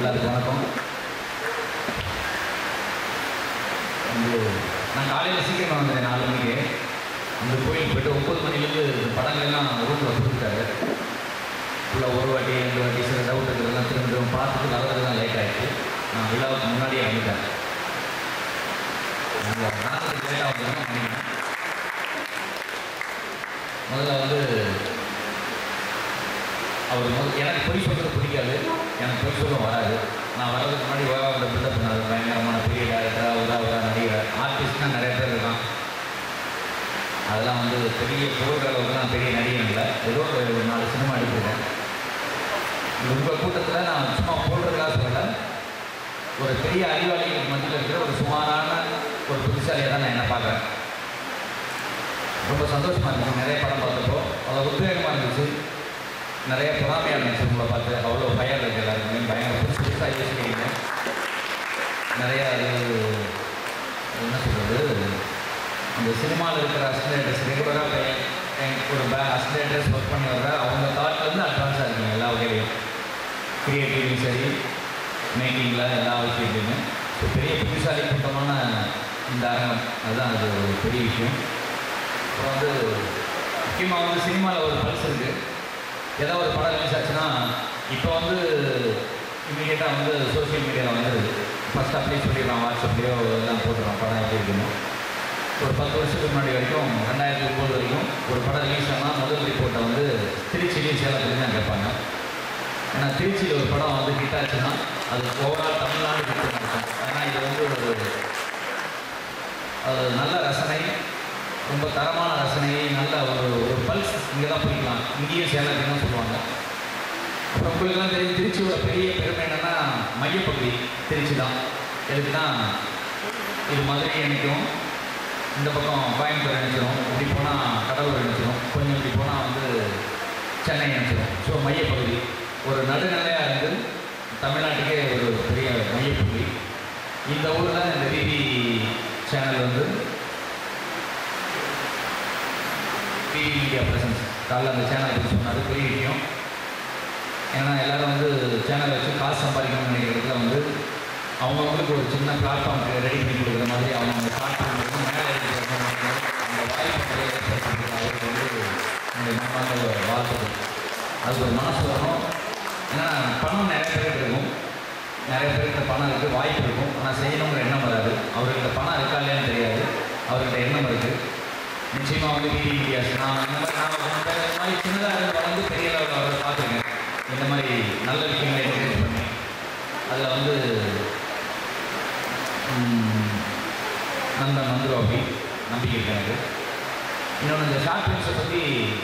எல்லாருக்கும் வணக்கம் வந்து நான் காலையில் சீக்கிரமாக வந்தேன் நாலு மணிக்கு அந்த கோயிலுக்கு போயிட்டு ஒம்பது மணிலேருந்து படங்கள்லாம் ரூமில் கொடுத்துட்டாரு ஃபுல்லாக ஒரு வாட்டி ரெண்டு வாட்டி சில டவுட் இருக்கிறதெல்லாம் திரும்ப திரும்ப பார்த்துட்டு வரதுக்கு தான் லேட் ஆகிடுச்சு நான் விழாவுக்கு முன்னாடியே வந்துட்டேன் நடக்கிறதுக்கு லேட்டாக வந்ததுன்னா மன்னிக்கணும். முதல்ல வந்து அவர் முதல் எனக்கு பொய் சொல்கிறது பிடிக்காது எனக்கு பொய் சொல்ல வராது நான் வர்றதுக்கு முன்னாடி விவகாரம் பில்டப் பண்ணாரு பயங்கரமான பெரிய டேரக்டராக உதா உதா நடிகர் ஆர்டிஸ்ட்னா நிறைய பேர் இருக்கான் அதெல்லாம் வந்து பெரிய புகழ்கிற அளவுக்குலாம் பெரிய நடிகன் இல்லை ஏதோ ஒரு நாலு சினிமா எடுத்துருக்கேன் உங்கள் கூட்டத்தில் நான் சும்மா போடுறதுக்காக சொல்லலை ஒரு பெரிய அறிவாளிகளுக்கு மத்தியில் இருக்கிற ஒரு சுமாரான ஒரு புத்திசாலியாக தான் நான் என்ன பார்க்குறேன் ரொம்ப சந்தோஷமாக இருந்துச்சு நிறைய படம் பார்த்தப்போ அது உத்வேகமாக இருந்துச்சு நிறைய பொறாமையாக இருந்துச்சு உங்களை பார்த்து அவ்வளோ பயம் இருக்கு எல்லாருக்குமே பயங்கர புதுசு புதுசாக யோசிக்கிறீங்க நிறைய அது என்ன சொல்கிறது அந்த சினிமாவில் இருக்கிற அசிஸ்டன்டர்ஸ் ரெகுலராக ஒரு பே அசிஸ்டன்டர்ஸ் ஒர்க் பண்ணி வர்ற அவங்க தாட்லேருந்து அட்வான்ஸாக இருக்கீங்க எல்லா வகையிலையும் கிரியேட்டிவ்லையும் சரி மேக்கிங்கில் எல்லா விஷயத்துலையுமே ஸோ பெரிய புத்திசாலி கூட்டமான இந்த அரங்கம் அதுதான் அது ஒரு பெரிய விஷயம் அப்புறம் வந்து முக்கியமாக வந்து சினிமாவில் ஒரு பல்ஸ் இருக்குது ஏதோ ஒரு படம் ரிலீஸ் ஆச்சுன்னா இப்போ வந்து இமீடியட்டாக வந்து சோஷியல் மீடியாவில் வந்துடுது ஃபஸ்ட் அப்படியே சொல்லிடலாம் வாட்ஸ்அப்லேயோ எல்லாம் போட்டுடலாம் படம் எப்படி இருக்குன்னு ஒரு பத்து வருஷத்துக்கு முன்னாடி வரைக்கும் ரெண்டாயிரத்தி ஒம்பது வரைக்கும் ஒரு படம் ரிலீஸ் ஆனால் முதல் ரிப்போர்ட்டை வந்து திருச்சியிலையும் சேலத்துலையும் தான் கேட்பாங்க ஏன்னா திருச்சியில் ஒரு படம் வந்து ஹிட் ஆச்சுன்னா அது ஓவரால் தமிழ்நாடு ஹிட் இருக்கும் ஏன்னா இது வந்து ஒரு அது நல்ல ரசனை ரொம்ப தரமான ரசனை நல்ல ஒரு ஒரு பல்ஸ் இங்கே தான் பிடிக்கலாம் இங்கேயும் சேலத்தையும் தான் சொல்லுவாங்க அப்புறம் உங்களுக்குலாம் தெரியும் திருச்சியோட பெரிய பெருமை என்னென்னா மையப்பகுதி திருச்சி தான் எதுக்குன்னா இது மதுரை இணைக்கும் இந்த பக்கம் கோயம்புத்தூர் இணைச்சிரும் இப்படி போனால் கடலூர் இணைச்சிரும் கொஞ்சம் இப்படி போனால் வந்து சென்னை இணைச்சிரும் ஸோ மையப்பகுதி ஒரு நடுநிலையாக இருந்து தமிழ்நாட்டுக்கே ஒரு பெரிய மையப்பகுதி இந்த ஊரில் இந்த டிவி சேனல் வந்து டிவி மீடியா ப்ரெசன்ஸ் காலைல அந்த சேனல் பற்றி சொன்னார் பெரிய விஷயம் ஏன்னா எல்லாரும் வந்து சேனல் வச்சு காசு சம்பாதிக்கணும்னு நினைக்கிறதுல வந்து அவங்கவுங்களுக்கு ஒரு சின்ன பிளாட்ஃபார்ம் ரெடி பண்ணி கொடுக்குற மாதிரி அவங்க பிளாட்ஃபார்ம் மேலே இருக்கிற அந்த வாய்ப்புகளை ஏற்படுத்தி அவருக்கு வந்து இந்த மனமார்ந்த வாழ்த்துக்கள் அது ஒரு மனசு வரும் ஏன்னா பணம் நிறைய பேருக்கு இருக்கும் நிறைய பேருக்கு பணம் இருக்குது வாய்ப்பு இருக்கும் ஆனால் செய்யணுங்கிற எண்ணம் வராது அவர்கிட்ட பணம் இருக்கா இல்லையான்னு தெரியாது அவர்கிட்ட எண்ணம் இருக்குது நிச்சயமாக வந்து டிவி மீடியாஸ் நான் இந்த மாதிரி நான் இந்த மாதிரி சின்னதாக இருந்து வளர்ந்து பெரிய லெவலில் வர பார்த்துருக்கேன் இந்த மாதிரி நல்ல விஷயங்களை என்கரேஜ் பண்ணி அதில் வந்து ம், நந்தன் வந்துடும் அப்படி நம்பிக்கை இருக்கு எனக்கு இன்னொன்று இந்த ஷார்ட் ஃபிலிம்ஸை பற்றி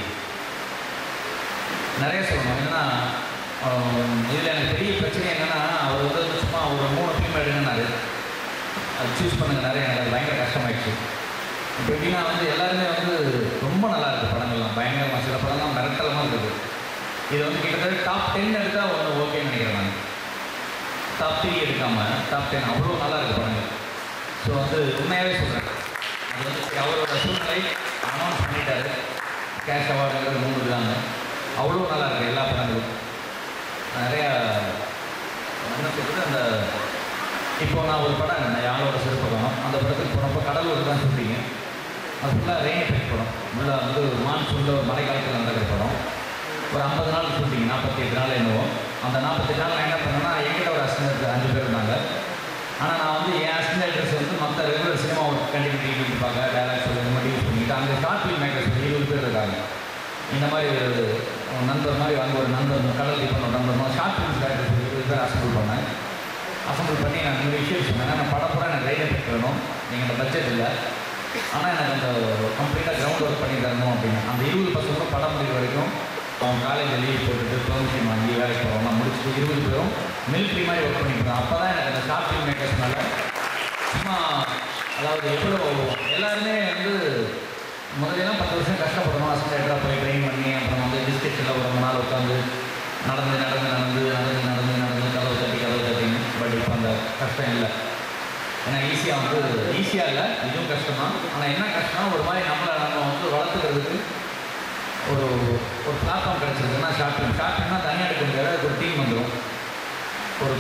நிறைய சொல்லணும் என்னன்னா இதில் எனக்கு பெரிய பிரச்சனை என்னென்னா அவர் வந்து சும்மா ஒரு மூணு ஃபிலிம் எடுங்கன்னாரு அது சூஸ் பண்ணுங்க நிறைய எனக்கு அது பயங்கர கஷ்டமாயிடுச்சு இப்போ எப்படின்னா வந்து எல்லாருமே வந்து ரொம்ப நல்லா இருக்குது படங்கள்லாம் பயங்கரமாக சில படம்லாம் மிரட்டலமாக இருக்குது இது வந்து கிட்டத்தட்ட டாப் டென் எடுத்தால் ஒன்று ஓகேன்னு நினைக்கிறேன் நான் டாப் த்ரீ எடுக்காமல் டாப் டென் அவ்வளோ நல்லா இருக்குது படங்கள் ஸோ வந்து உண்மையாகவே சொல்கிறேன் அது வந்து அவரோட சூழ்நிலை அனௌன்ஸ் பண்ணிட்டாரு கேஷ் அவார்டுங்கிறது மூணு இதுதாங்க அவ்வளோ நல்லா இருக்குது எல்லா படங்களும் நிறையா என்ன சொல்கிறது அந்த இப்போ நான் ஒரு படம் நான் யாரோட சிறப்பகம் அந்த படத்துக்கு போனப்போ கடலூர் தான் சொல்றீங்க அது ஃபுல்லாக ரெயின் எஃபெக்ட் படம் ஃபுல்லாக வந்து ஒரு மான்சூனில் ஒரு மழைக்காலத்தில் நடக்கிற படம் ஒரு ஐம்பது நாள் ஷூட்டிங் நாற்பத்தி எட்டு நாள் என்னவோ அந்த நாற்பத்தெட்டு நாள் நான் என்ன பண்ணேன்னா என்கிட்ட ஒரு அசிஸ்டன்ட் அஞ்சு பேர் இருந்தாங்க ஆனால் நான் வந்து என் அசிஸ்டன்ட் வந்து மற்ற ரெகுலர் சினிமா ஒர்க் கண்டிப்பாக டிவி பார்க்க டேரக்ட் சொல்லி இந்த மாதிரி யூஸ் பண்ணிட்டு அங்கே ஷார்ட் ஃபிலிம் மேக்கர்ஸ் ஒரு இருபது பேர் இருக்காங்க இந்த மாதிரி ஒரு நண்பர் மாதிரி அங்கே ஒரு நண்பர் கடல் இப்போ நண்பர் மாதிரி ஷார்ட் ஃபிலிம்ஸ் டேரக்டர்ஸ் இருபது பேர் அசம்பிள் பண்ணேன் அசம்பிள் பண்ணி நான் இந்த விஷயம் சொன்னேன் நான் படம் கூட எனக்கு ரைட் எஃபெக்ட் வேணும் எங்களோட பட்ஜெட் இல்லை ஆனால் எனக்கு அந்த கம்ப்ளீட்டாக கிரவுண்ட் ஒர்க் பண்ணி தரணும் அப்படின்னு அந்த இருபது பசங்க படம் முடிக்கிற வரைக்கும் அவன் காலேஜில் லீவ் போட்டுட்டு பெர்மிஷன் வாங்கி வேலைக்கு போகிறோம்னா முடிச்சுட்டு இருபது பேரும் மிலிட்ரி மாதிரி ஒர்க் பண்ணிக்கிறோம் அப்போ தான் எனக்கு அந்த ஷார்ட் ஃபிலிம் மேக்கர்ஸ்னால சும்மா அதாவது எவ்வளோ எல்லாருமே வந்து முதல்லாம் பத்து வருஷம் கஷ்டப்படணும் அசோசியேட்டராக போய் ட்ரெயின் பண்ணி அப்புறம் வந்து டிஸ்ட்ரிக்டில் ஒரு ரொம்ப நாள் உட்காந்து நடந்து நடந்து நடந்து நடந்து நடந்து நடந்து கதவு தட்டி கதவு தட்டிங்க பட் இப்போ அந்த கஷ்டம் இல்லை ஏன்னா ஈஸியாக வந்து ஈஸியாக இல்லை இதுவும் கஷ்டம் தான் ஆனால் என்ன கஷ்டம் ஒரு மாதிரி நம்மளை நம்ம வந்து வளர்த்துக்கிறதுக்கு ஒரு ஒரு பிளாட்ஃபார்ம் கிடச்சிருக்குன்னா ஷார்ட் ஃபிலிம் ஷார்ட் ஃபிலிம்னா தனியாக எடுக்க முடியாது அதுக்கு ஒரு டீம் வந்துடும் ஒரு குரூப்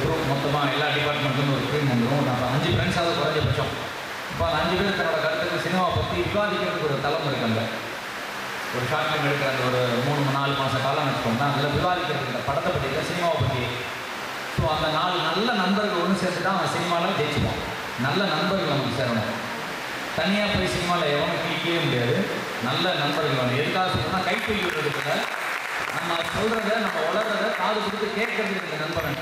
மொத்தமாக எல்லா டிபார்ட்மெண்ட்லேருந்து ஒரு டீம் வந்துடும் நம்ம அஞ்சு ஃப்ரெண்ட்ஸாவது குறைஞ்சபட்சம் இப்போ அந்த அஞ்சு பேர் தன்னோட கருத்துக்கு சினிமாவை பற்றி விவாதிக்கிறதுக்கு ஒரு தளம் இருக்கு அங்க. ஒரு ஷார்ட் ஃபிலிம் எடுக்கிற அந்த ஒரு மூணு நாலு மாத காலம் வச்சுக்கோங்க அதில் விவாதிக்கிறதுக்கு இந்த படத்தை பற்றி இல்லை சினிமாவை பற்றி ஸோ அந்த நாலு நல்ல நண்பர்கள் ஒன்று சேர்த்து தான் அவன் சினிமாவில் ஜெயிச்சுப்பான் நல்ல நண்பர்கள் நமக்கு சேரணும் தனியாக போய் சினிமாவில் எவனும் கிளிக்கவே முடியாது நல்ல நண்பர்கள் வேணும் எதுக்காக சொல்லணும்னா கைத்தொழில் விடுறதுல நம்ம சொல்கிறத நம்ம வளர்றத காது கொடுத்து கேட்கறதுக்கு இந்த நண்பன்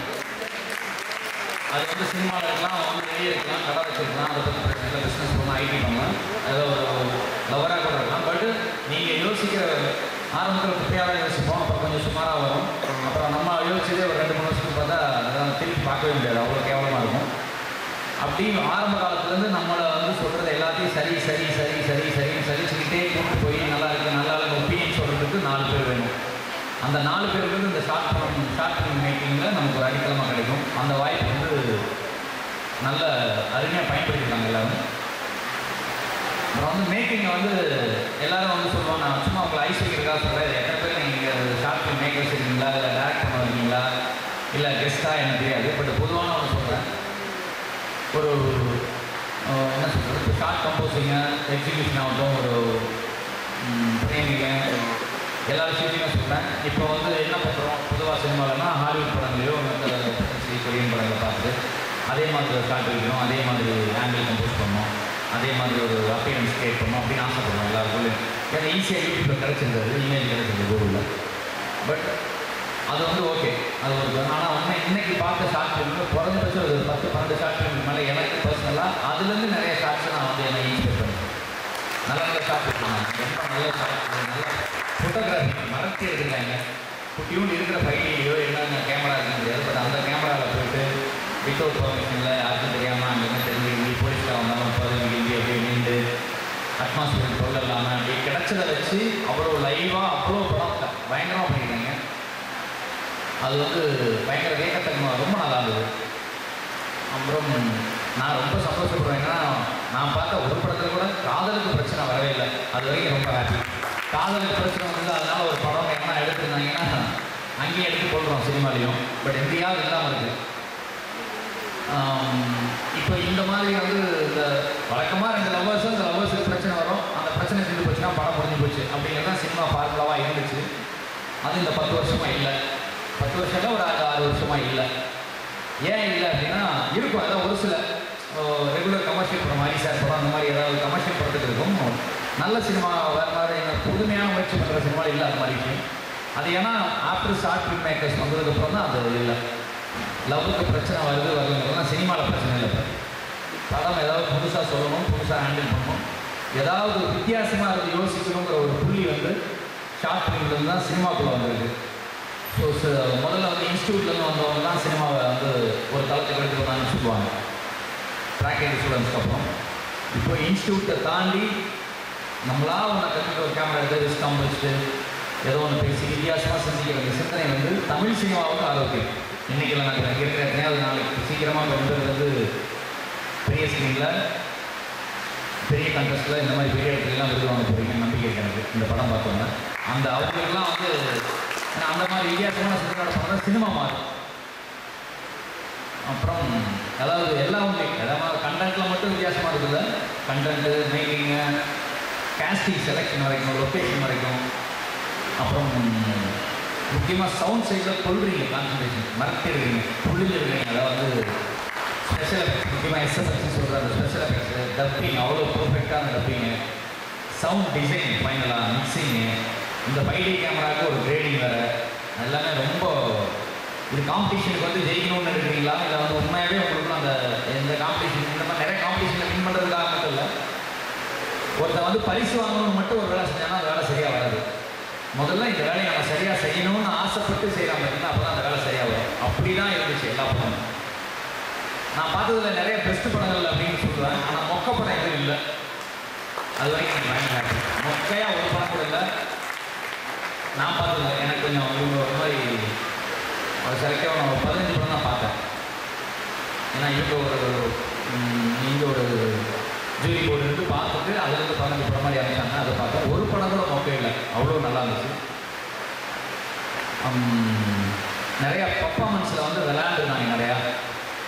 அது வந்து சினிமாவில் இருக்கலாம் அவன் வந்து வெளியே இருக்கலாம் கடை வச்சிருக்கலாம் அதை பற்றி பிரச்சனை இல்லை பிஸ்னஸ் பண்ணலாம் ஐடி பண்ணலாம் ஏதோ ஒரு லவராக கூட இருக்கலாம் பட் நீங்கள் யோசிக்கிற ஆரம்பத்தில் குப்பையாக தான் யோசிப்போம் அப்புறம் கொஞ்சம் சுமாராக வரும் அப்புறம் நம்ம யோசிச்சதே ஒரு ரெண்டு மூணு வருஷத்துக்கு பார்த்தா அதெல்லாம் திருப்பி பார்க்கவே முடியாது அவ்வளோ கேவலமாக இருக்கும் அப்படி ஆரம்ப காலத்துலேருந்து நம்மளை வந்து சொல்கிறது எல்லாத்தையும் சரி சரி சரி சரி சரின்னு சரிச்சுக்கிட்டே கொண்டு போய் நல்லா இருக்கு நல்லா இருக்கு ஒப்பீனியன் சொல்கிறதுக்கு நாலு பேர் வேணும் அந்த நாலு பேருக்கு வந்து இந்த ஷார்ட் ஃபிலிம் ஷார்ட் ஃபிலிம் மேக்கிங்கில் நமக்கு ஒரு அடித்தளமாக கிடைக்கும் அந்த வாய்ப்பு வந்து நல்ல அருமையாக பயன்படுத்திருக்காங்க எல்லாரும் அப்புறம் வந்து மேக்கிங்கை வந்து எல்லாரும் வந்து சொல்லுவாங்க நான் சும்மா உங்களை ஐஸ் வைக்கிறதுக்காக சொல்கிறேன் எத்தனை பேர் நீங்கள் ஷார்ட் ஃபிலிம் மேக் வச்சுருக்கீங்களா இல்லை டேரக்ட் பண்ண வைக்கீங்களா இல்லை கெஸ்ட்டாக எனக்கு தெரியாது பட் பொதுவான ஒன்று சொல்கிறேன் ஒரு அஹ், என்ன சொல்கிறது இப்போ ஷார்ட் கம்போசிங்க எக்ஸிபியூஷன் ஆகட்டும் ஒரு ட்ரைனிங்க எல்லா விஷயத்தையும் சொல்கிறேன் இப்போ வந்து என்ன பண்ணுறோம் பொதுவாக சினிமாலனா ஹாலிவுட் படங்களையோ மற்ற கொரியன் படங்களை பார்த்துட்டு அதே மாதிரி ஒரு ஷார்ட் வைக்கணும் அதே மாதிரி ஆங்கிள் கம்போஸ் பண்ணணும் அதே மாதிரி ஒரு அப்பியரன்ஸ் கிரியேட் பண்ணணும் அப்படின்னு ஆசைப்படுறோம் எல்லாருக்குள்ளேயும் ஏன்னா ஈஸியாக யூடியூப்பில் கிடச்சிருந்தது இமேஜ் கிடச்சிருந்தது கூகுளில் பட் அது வந்து ஓகே அது ஒரு ஆனால் உண்மை இன்னைக்கு பார்த்த ஷார்ட் ஃபிலிம் குறைஞ்சபட்சம் ஒரு பத்து பன்னெண்டு ஷார்ட் ஃபிலிம் மேலே எனக்கு பர்சனலாக அதுலேருந்து நிறைய ஷார்ட்ஸ் நான் வந்து என்னை இன்ஸ்பைர் பண்ணேன் நல்ல நல்ல ஷார்ட் எடுத்துருந்தாங்க ரொம்ப நல்ல ஷார்ட் நல்ல ஃபோட்டோகிராஃபி மறத்தி எடுத்துருக்காங்க குட்டியூண்டு இருக்கிற ஃபைலையோ என்னென்ன கேமரா இருக்குன்னு தெரியாது பட் அந்த கேமராவில் போயிட்டு வித்தவுட் பர்மிஷனில் யாருக்கும் தெரியாமல் அங்கே தெரிஞ்சு இங்கே போலீஸ்கார வந்தாலும் பதினஞ்சு இங்கே அப்படியே நின்று அட்மாஸ்பியர் பொருள் இல்லாமல் அப்படியே கிடைச்சதை வச்சு அவ்வளோ லைவாக அவ்வளோ படம் பயங்கரமாக பண்ணியிருக்காங்க அது வந்து பயங்கர வேகத்தன்மை ரொம்ப நல்லா இருந்தது அப்புறம் நான் ரொம்ப சந்தோஷப்படுவேன்னா நான் பார்த்த ஒரு படத்தில் கூட காதலுக்கு பிரச்சனை வரவே இல்லை அது வரைக்கும் ரொம்ப ஹாப்பி காதலுக்கு பிரச்சனை வந்து அதனால ஒரு படம் எங்கன்னா எடுத்திருந்தாங்கன்னா அங்கேயே எடுத்து போடுறோம் சினிமாலையும் பட் எங்கேயாவது இல்லாமல் இருக்குது இப்போ இந்த மாதிரி வந்து இந்த வழக்கமாக ரெண்டு லவ்வர்ஸும் இந்த லவ்வர்ஸுக்கு பிரச்சனை வரும் அந்த பிரச்சனை தீர்ந்து போச்சுன்னா படம் முடிஞ்சு போச்சு அப்படிங்கிறது தான் சினிமா ஃபார்முலாவாக இருந்துச்சு அது இந்த பத்து வருஷமாக இல்லை பத்து வருஷம்ல ஒரு ஆறு ஆறு வருஷமாக இல்லை ஏன் இல்லை அப்படின்னா இருக்கும் அதான் ஒரு சில ரெகுலர் கமர்ஷியல் படம் மாதிரி சார் படம் அந்த மாதிரி ஏதாவது கமர்ஷியல் படத்துக்கு இருக்கும் நல்ல சினிமா வேறு மாதிரி புதுமையான முயற்சி பண்ணுற சினிமா இல்லை அந்த மாதிரி விஷயம் அது ஏன்னா ஆஃப்டர் ஷார்ட் ஃபிலிம் மேக்கர்ஸ் வந்ததுக்கப்புறம் தான் அது இல்லை லவ்வுக்கு பிரச்சனை வருது வருதுங்கிறதுலாம் சினிமாவில் பிரச்சனை இல்லை இப்ப. படம் ஏதாவது புதுசாக சொல்லணும் புதுசாக ஹேண்டில் பண்ணணும் ஏதாவது வித்தியாசமாக இருந்து யோசிக்கணுங்கிற ஒரு புள்ளி வந்து ஷார்ட் ஃபிலிம்லேருந்து தான் சினிமாக்குள்ளே வந்திருக்கு ஸோ முதல்ல வந்து இன்ஸ்டியூட்லேருந்து வந்தவங்க தான் சினிமாவை வந்து ஒரு தளத்துக்கு எடுத்து வந்தாங்கன்னு சொல்லுவாங்க ப்ராக்டிகல் ஸ்டூடெண்ட்ஸ்க்கு அப்புறம் இப்போ இன்ஸ்டியூட்டை தாண்டி நம்மளா ஒன்று கற்றுக்கிற ஒரு கேமரா எடுத்து ரிஸ்க் வச்சுட்டு ஏதோ ஒன்று பேசி வித்தியாசமாக சிந்திக்கிற அந்த சிந்தனை வந்து தமிழ் சினிமாவுக்கு ஆரோக்கியம் இன்னைக்கு இல்லை நாங்கள் இங்கே இருக்கிற எத்தனையாவது நாளைக்கு சீக்கிரமாக கொண்டு வரது வந்து பெரிய ஸ்க்ரீனில் பெரிய கண்டஸ்ட்டில் இந்த மாதிரி பெரிய இடத்துலலாம் விருது வாங்க போகிறீங்கன்னு நம்பிக்கை இருக்கு எனக்கு இந்த படம் பார்த்தோன்னா அந்த அவங்களுக்குலாம் வந்து ஏன்னா அந்த மாதிரி வித்தியாசமான சினிமாவோட படம் தான் சினிமா மாறும் அப்புறம் அதாவது எல்லா உண்மை அதாவது கண்டென்ட்டில் மட்டும் வித்தியாசமாக இருக்குல்ல கண்டென்ட்டு மேக்கிங்கு கேஸ்டிங் செலெக்ஷன் வரைக்கும் லொக்கேஷன் வரைக்கும் அப்புறம் முக்கியமாக சவுண்ட் சைடில் கொள்றீங்க கான்சன்ட்ரேஷன் மறக்கிடுறீங்க புள்ளிஞ்சிருக்கீங்க அதாவது ஸ்பெஷல் எஃபெக்ட்ஸ் முக்கியமாக எஸ்எஃப்எக்ஸ் சொல்கிற அந்த ஸ்பெஷல் எஃபெக்ட்ஸு டப்பிங் அவ்வளோ பர்ஃபெக்டான டப்பிங்கு சவுண்ட் டிசைன் ஃபைனலாக மிக்சிங்கு இந்த ஃபைவ் கேமராவுக்கு ஒரு கிரேடிங் வேறு எல்லாமே ரொம்ப இது காம்படிஷனுக்கு வந்து ஜெயிக்கணும்னு இருக்கிறீங்களா இல்லை வந்து உண்மையாகவே உங்களுக்கு அந்த எந்த காம்படிஷன் இந்த மாதிரி நிறைய காம்படிஷனில் வின் பண்ணுறதுக்காக மட்டும் இல்லை ஒருத்தன் வந்து பரிசு வாங்கணும்னு மட்டும் ஒரு வேலை செஞ்சானா அந்த வேலை சரியாக வராது முதல்ல இந்த வேலையை நம்ம சரியாக செய்யணும்னு ஆசைப்பட்டு செய்கிறான் பார்த்தீங்கன்னா அப்போ தான் அந்த வேலை சரியாக வரும் அப்படி தான் இருந்துச்சு எல்லா படமும் நான் பார்த்ததுல நிறைய பெஸ்ட் படங்கள் அப்படின்னு சொல்லுவேன் ஆனால் மொக்க படம் எதுவும் இல்லை அது வரைக்கும் எனக்கு பயங்கர happy. மொக்கையாக ஒரு படம் கூட இல்லை நான் பார்த்ததில்ல எனக்கு கொஞ்சம் இவங்க ஒரு மாதிரி ஒரு செலக்டாக நான் ஒரு பதினஞ்சு படம் தான் பார்த்தேன் ஏன்னா இவங்க ஒரு இங்கே ஒரு ஜூரி போர்டு இருந்து பார்த்துட்டு அதுலேருந்து பதினஞ்சு படம் மாதிரி அனுப்பிச்சாங்க அதை பார்த்தேன் ஒரு படம் கூட மொக்கை இல்லை அவ்வளோ நல்லா இருந்துச்சு உம், நிறைய பர்ஃபார்மன்ஸில் வந்து விளையாண்டுருந்தாங்க நிறையா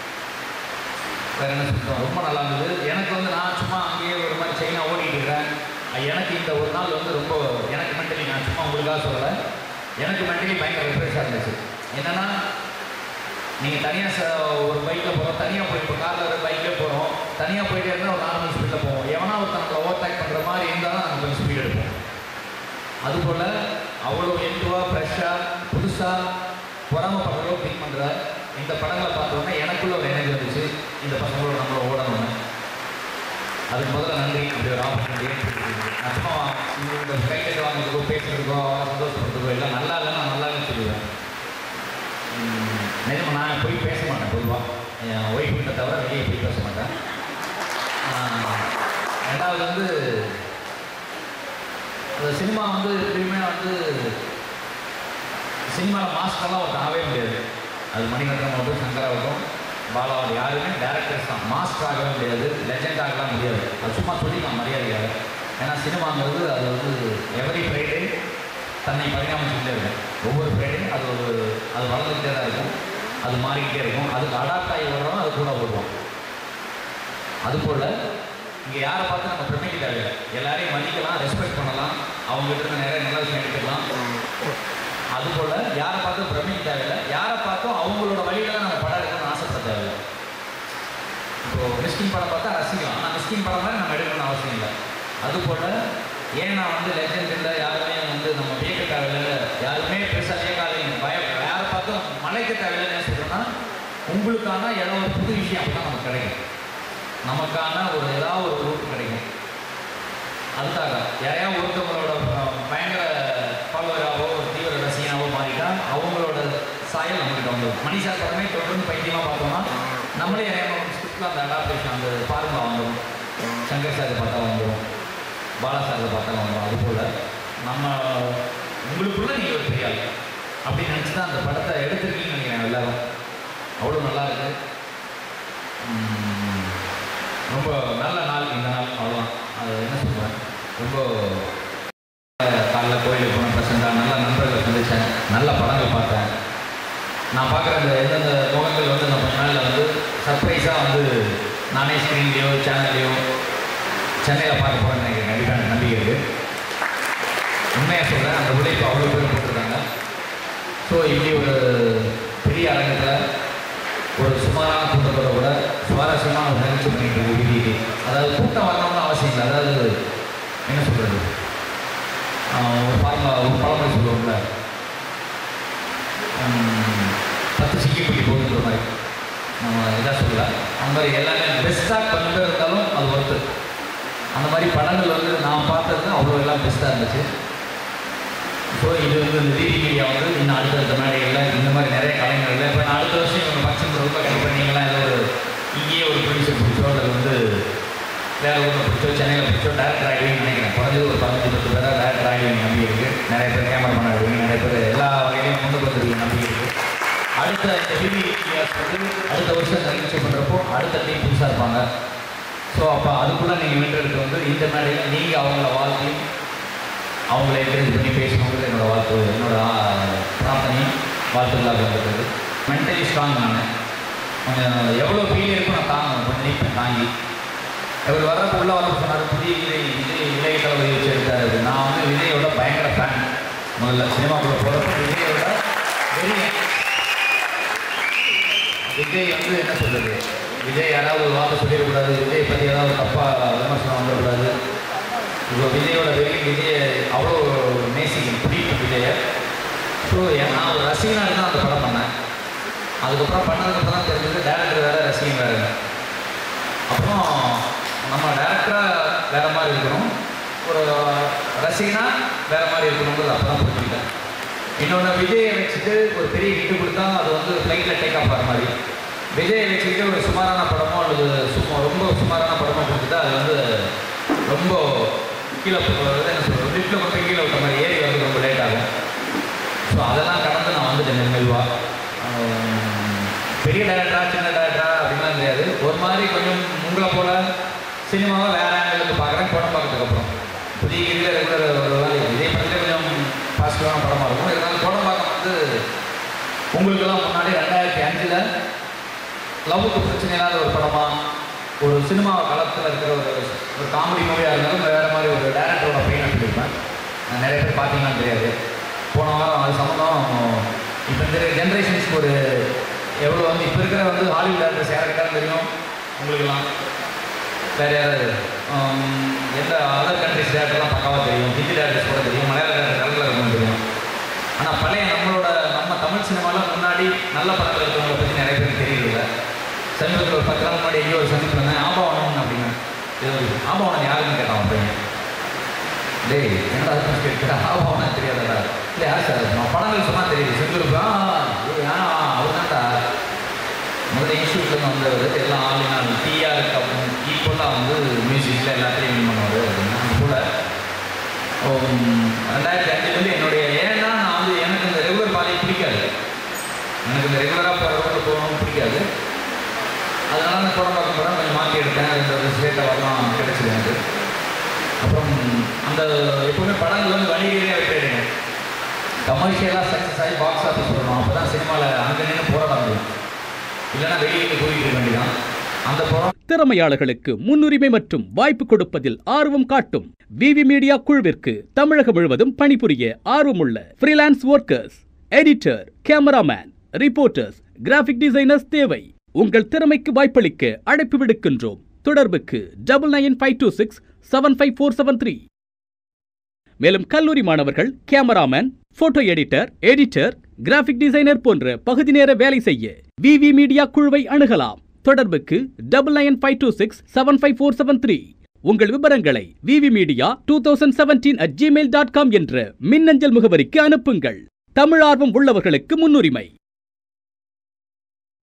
வேறு என்ன சொல்கிறோம் ரொம்ப நல்லா இருந்தது எனக்கு வந்து நான் சும்மா அங்கேயே ஒரு மாதிரி செயினாக ஓடிட்டு இருக்கிறேன் அஹ் எனக்கு இந்த ஒரு நாள் வந்து ரொம்ப எனக்கு மென்டலி நான் சும்மா உங்களுக்காக சொல்லலை எனக்கு மென்டலி பயங்கர ரெஃப்ரெஷ்ஷாக இருந்துச்சு என்னென்னா நீங்கள் தனியாக ச ஒரு பைக்கில் போகிறோம் தனியாக போய் இப்போ காரில் ஒரு பைக்கில் போகிறோம் தனியாக போயிட்டே இருந்தால் ஒரு நார்மல் ஸ்பீடில் போவோம் எவனா ஒருத்தன் நம்மளை ஓவர்டேக் பண்ணுற மாதிரி இருந்தால் தான் நம்ம கொஞ்சம் ஸ்பீட் எடுப்போம் அதுபோல் அவ்வளோ எந்துவாக ஃப்ரெஷ்ஷாக புதுசாக பொறாமப்படுறதோ திங்க் பண்ணுற இந்த படங்களை பார்த்தோன்னே எனக்குள்ள ஒரு எனர்ஜி வந்துச்சு இந்த பசங்களோட நம்மள ஓடணும்னு அதுக்கு முதல்ல நன்றி அப்படி ஒரு ஆப்பர்ச்சுனிட்டி நான் சும்மா இந்த கைக்கெட்டு வாங்குறதுக்கோ பேசுறதுக்கோ சந்தோஷப்படுறதுக்கோ எல்லாம் நல்லா இல்லைன்னா நல்லா இல்லைன்னு சொல்லுவேன் உம், நிஜமா நான் போய் பேச மாட்டேன் பொதுவாக என் ஒய்ஃப் கிட்ட தவிர வெளியே போய் பேச மாட்டேன் ஆஹ், ரெண்டாவது வந்து அந்த சினிமா வந்து எப்படியுமே வந்து சினிமாவில் மாஸ்டர்லாம் ஒருத்தன் ஆகவே முடியாது அது மணிகண்டன் ஆகட்டும் சங்கராகட்டும் பாலாவது யாருமே டேரக்டர்ஸ் தான் மாஸ்டர் ஆகவே முடியாது லெஜெண்ட் ஆகலாம் முடியாது அது சும்மா சொல்லிக்கலாம் மரியாதையாக ஏன்னா சினிமாங்கிறது அது வந்து எவரி ஃப்ரைடே தன்னை பரிணாமிச்சுக்கிட்டே இருக்கும் ஒவ்வொரு ஃப்ரைடே அது ஒரு அது வளர்ந்துக்கிட்டே தான் இருக்கும் அது மாறிக்கிட்டே இருக்கும் அதுக்கு அடாப்ட் ஆகி ஓடுறோம் அது கூட ஓடுவோம் அதுபோல் இங்கே யாரை பார்த்து நம்ம பிரமிக்க தேவையில்லை எல்லாரையும் மதிக்கலாம் ரெஸ்பெக்ட் பண்ணலாம் அவங்ககிட்ட இருந்து நிறைய நல்ல விஷயம் எடுத்துக்கலாம் அதுபோல் யாரை பார்த்தும் பிரமிக்க தேவையில்லை யாரை பார்த்தும் அவங்களோட வழியில தான் நம்ம படம் எடுக்கணும்னு ஆசைப்பட தேவையில்லை இப்போ மிஸ்கின் படம் பார்த்தா ரசிக்கலாம் ஆனால் மிஸ்கின் படம் மாதிரி நம்ம எடுக்கணும்னு அவசியம் இல்லை அதுபோல் ஏன் நான் வந்து லெஜெண்ட் இல்லை யாருமே வந்து நம்ம வியக்க தேவையில்லை யாருமே பெருசாக வியக்காதீங்க பயம் யாரை பார்த்தும் மலைக்க தேவையில்லைன்னு ஏன் சொல்கிறேன்னா உங்களுக்கான ஏதோ ஒரு புது விஷயம் அப்போ நமக்கு கிடைக்கும் நமக்கான ஒரு ஏதாவது ஒரு ரூட் கிடைக்கும் அதுக்காக யாரையாவது ஒருத்தவங்களோட அஹ், பயங்கர ஃபாலோவராகவோ ஒரு தீவிர ரசிகனாவோ மாறிட்டா அவங்களோட சாயல் நம்மகிட்ட வந்துடும் மணி சார் படமே தொடர்ந்து பைத்தியமாக பார்த்தோம்னா நம்மளே யாரையா ஸ்கிரிப்டில் அந்த அடாப்டேஷன் அந்த ஃபார்முலா வந்துடும் சங்கர் சார் பார்த்தா வந்துடும் பாலா சார் பார்த்தா வந்துடும் அதுபோல் நம்ம உங்களுக்குள்ள நீங்கள் ஒரு பெரிய ஆள் அப்படின்னு நினச்சி தான் அந்த படத்தை எடுத்திருக்கீங்கன்னு நினைக்கிறேன் எல்லாரும் அவ்வளோ நல்லா இருக்கு உம், ரொம்ப நல்ல நாள் இந்த நாள் அவ்வளோதான் அது என்ன சொல்கிறேன் ரொம்ப காலைல கோயிலுக்கு போன ப்ரெசண்டாக நல்ல நண்பர்களை சந்தித்தேன் நல்ல படங்கள் பார்த்தேன் நான் பார்க்குற அந்த எந்தெந்த முகங்கள் வந்து நம்ம சேனலில் வந்து சர்ப்ரைஸாக வந்து நானே ஸ்க்ரீன்லேயோ சேனல்லையோ சென்னையில் பார்க்க போகிறேன்னு நினைக்கிறேன் கண்டிப்பாக எனக்கு நம்பிக்கை இருக்குது உண்மையாக சொல்கிறேன் அந்த உழைப்பு அவ்வளோ பேர் போட்டிருக்காங்க ஸோ இப்படி ஒரு பெரிய அரங்கத்தில் ஒரு சுமாரான கூட்டத்தோட கூட சுவாரஸ்யமான ஒரு நிகழ்ச்சி பண்ணிட்டு இருக்கு விடிக்கு அதாவது கூட்டம் வரணும்னு அவசியம் இல்லை அதாவது என்ன சொல்கிறது ஒரு ஃபார்முலா ஒரு பழமொழி சொல்லுவோம்ல உம், பத்து சிக்கிப்பிடி போகுதுன்ற மாதிரி நம்ம இதாக சொல்லல அந்த மாதிரி எல்லாமே பெஸ்ட்டாக கொஞ்சம் பேர் இருந்தாலும் அது ஒர்த்து அந்த மாதிரி படங்கள் வந்து நான் பார்த்தது அவ்வளோ எல்லாம் பெஸ்ட்டாக இருந்துச்சு ஸோ இது வந்து இந்த டிவி மீடியா வந்து இன்னும் அடுத்தடுத்த மேடைகளில் இந்த மாதிரி நிறைய கலைஞர்கள் இப்போ நான் அடுத்த வருஷம் இவங்க ஃபங்க்ஷன் ரொம்ப கண்டிப்பாக நீங்களாம் ஏதோ ஒரு இங்கேயே ஒரு ப்ரொடியூசர் பிடிச்சோ அல்லது வந்து வேற ஊரில் பிடிச்சோ சென்னையில் பிடிச்சோ டேரக்டர் ஆகிடுவீங்கன்னு நினைக்கிறேன் குறைஞ்சது ஒரு பதினஞ்சு பத்து பேராக டேரக்டர் ஆகிடுவீங்க நம்பி இருக்குது நிறைய பேர் கேமரா ஆகிடுவீங்க நிறைய பேர் எல்லா வகையிலையும் கொண்டு வந்துருவீங்க நம்பி இருக்குது அடுத்த இந்த டிவி மீடியாஸ் வந்து அடுத்த வருஷம் இந்த நிகழ்ச்சி பண்ணுறப்போ அடுத்த டீம் புதுசாக இருப்பாங்க ஸோ அப்போ அதுக்குள்ளே நீங்கள் வென்றெடுத்து வந்து இந்த மேடையில் நீங்கள் அவங்கள வாழ்த்தி அவங்கள என்கரேஜ் பண்ணி பேசணுங்கிறது என்னோட வாழ்த்து என்னோட ஆ, பிரார்த்தனையும் வாழ்த்துக்களாக இருந்தது மென்டலி ஸ்ட்ராங் நான் கொஞ்சம் எவ்வளோ ஃபீல் இருக்கும் நான் தாங்கணும் கொஞ்சம் நிற்பேன் தாங்கி இவர் வர்றப்ப உள்ள வரப்ப சொன்னார் புதிய விஜய் விஜய் இளைய தளபதி வச்சு எடுத்தாரு நான் வந்து விஜயோட பயங்கர ஃபேன் முதல்ல சினிமாக்குள்ளே போகிறப்ப விஜயோட பெரிய விஜய் வந்து என்ன சொல்றது விஜய் யாராவது ஒரு வார்த்தை சொல்லிடக்கூடாது விஜய் பற்றி ஏதாவது தப்பாக விமர்சனம் வந்துடக்கூடாது இப்போ விஜயோட வெளியே விஜயை அவ்வளோ நேசிக்கும் பிடிக்கும் விஜயை ஸோ நான் ஒரு ரசிகனாக தான் அந்த படம் பண்ணேன் அதுக்கப்புறம் பண்ணதுக்கப்புறம் தான் தெரிஞ்சது டேரக்டர் வேறு ரசிகன் வேறு அப்புறம் நம்ம டேரக்டராக வேறு மாதிரி இருக்கணும் ஒரு ரசிகனா வேறு மாதிரி இருக்கணுங்கிறது அப்போ தான் புரிஞ்சுக்கிட்டேன் இன்னொன்று விஜயை வச்சுட்டு ஒரு பெரிய ஹிட்டு கொடுத்தா அது வந்து ஃப்ளைட்டில் டேக் ஆஃப் ஆகிற மாதிரி விஜயை வச்சுக்கிட்டு ஒரு சுமாரான படமோ அல்லது சும்மா ரொம்ப சுமாரான படமோ கொடுத்துட்டா அது வந்து ரொம்ப கீழே போ- அது என்ன சொல்கிறது லிஃப்ட்டில் கொண்டு போய் கீழே விட்ட மாதிரி ஏறி வந்து ரொம்ப லேட் ஆகும் ஸோ அதெல்லாம் கடந்து நான் வந்துட்டேன் மெதுவாக பெரிய டேரக்டரா சின்ன டேரக்டரா அப்படின்லாம் தெரியாது ஒரு மாதிரி கொஞ்சம் உங்களை போல சினிமாவை வேற ஆங்கிள் பார்க்குறேன் படம் பார்க்கறதுக்கு அப்புறம் புதிய கீழில் ரெகுலர் ஒரு வேலை இதே படத்துல கொஞ்சம் பாசிட்டிவான படமாக இருக்கும் இருந்தாலும் படம் பார்க்க வந்து உங்களுக்கெல்லாம் முன்னாடி ரெண்டாயிரத்தி அஞ்சில் லவ்வுக்கு பிரச்சனை இல்லாத ஒரு படமா ஒரு சினிமா களத்தில் இருக்கிற ஒரு ஒரு காமெடி மூவியாக இருந்தாலும் வேறு மாதிரி ஒரு டேரக்டரோட பையனை சொல்லியிருப்பேன் நான் நிறைய பேர் பார்த்தீங்கன்னு தெரியாது போன வாரம் அது சம்மந்தம் இப்போ இந்த ஜென்ரேஷன்ஸ்க்கு ஒரு எவ்வளோ வந்து இப்போ இருக்கிற வந்து ஹாலிவுட் டேரக்டர்ஸ் யாருக்கிட்டாலும் தெரியும் உங்களுக்கெல்லாம் வேறு யாராவது ஆம், எந்த அதர் கண்ட்ரிஸ் டேரக்டர்லாம் பக்காவாக தெரியும் ஹிந்தி டேரக்டர்ஸ் கூட தெரியும் மலையாள டேரக்டர் கலரில் இருக்கணும் தெரியும் ஆனால் பழைய நம்மளோட நம்ம தமிழ் சினிமாவில் முன்னாடி நல்ல படங்கள் இருக்கிறவங்கள பற்றி நிறைய பேருக்கு தெரியல சமீபத்தில் ஒரு பத்து நாள் முன்னாடி எங்கேயோ ஒரு சந்திப்பு இருந்தேன் ஆபாவனம் அப்படின்னு இது ஒரு ஆபாவனம் யாருன்னு கேட்டான் அவன் பையன் டேய் என்னடா அதுக்கு கேட்குற ஆபாவனம் தெரியாதடா இல்லை யார் சார் நான் படங்கள் சொன்னால் தெரியுது செந்தில் ஆ ஆ அவர் தான்டா முதல்ல இன்ஸ்டியூட்லேருந்து வந்தவர் எல்லாம் ஆளுங்க டீயாக இருக்கு அப்படின்னு ஈக்குவலாக வந்து மியூசிக்கில் எல்லாத்தையும் வின் பண்ணுவார் அப்படின்னா அது போல் ரெண்டாயிரத்தி அஞ்சுலேருந்து என்னுடைய ஏன்னா நான் வந்து எனக்கு இந்த ரெகுலர் பாதை பிடிக்காது எனக்கு இந்த ரெகுலராக போகிற ரோட்டில் போகணும் பிடிக்காது அதனால அந்த படம் பார்க்க போகிறேன் கொஞ்சம் மாற்றி எடுத்தேன் இந்த ஸ்டேட் அவார்ட்லாம் கிடைச்சிது எனக்கு அப்புறம் அந்த எப்பவுமே படங்கள் வந்து வணிகரீதியாக வெற்றிடுங்க கமர்ஷியலாக சக்ஸஸ் ஆகி பாக்ஸ் ஆஃபீஸ் வரணும் அப்போ தான் சினிமாவில் அங்கே நின்று போராட முடியும் இல்லைன்னா வெளியே போயிட்டு இருக்க வேண்டியதான் அந்த படம் திறமையாளர்களுக்கு முன்னுரிமை மற்றும் வாய்ப்பு கொடுப்பதில் ஆர்வம் காட்டும் விவி மீடியா குழுவிற்கு தமிழகம் முழுவதும் பணிபுரிய ஆர்வமுள்ள freelance workers editor cameraman reporters graphic designers தேவை உங்கள் திறமைக்கு வாய்ப்பளிக்க அழைப்பு விடுக்கின்றோம் தொடர்புக்கு double nine five two six seven five four seven three மேலும் கல்லூரி மாணவர்கள் cameraman photo editor editor graphic designer போன்ற பகுதி நேர வேலை செய்ய விவி மீடியா குழுவை அணுகலாம் தொடர்புக்கு double nine five two six seven five four seven three உங்கள் விவரங்களை VV media two thousand seventeen at Gmail dot com என்ற மின்னஞ்சல் முகவரிக்கு அனுப்புங்கள் தமிழ் ஆர்வம் உள்ளவர்களுக்கு முன்னுரிமை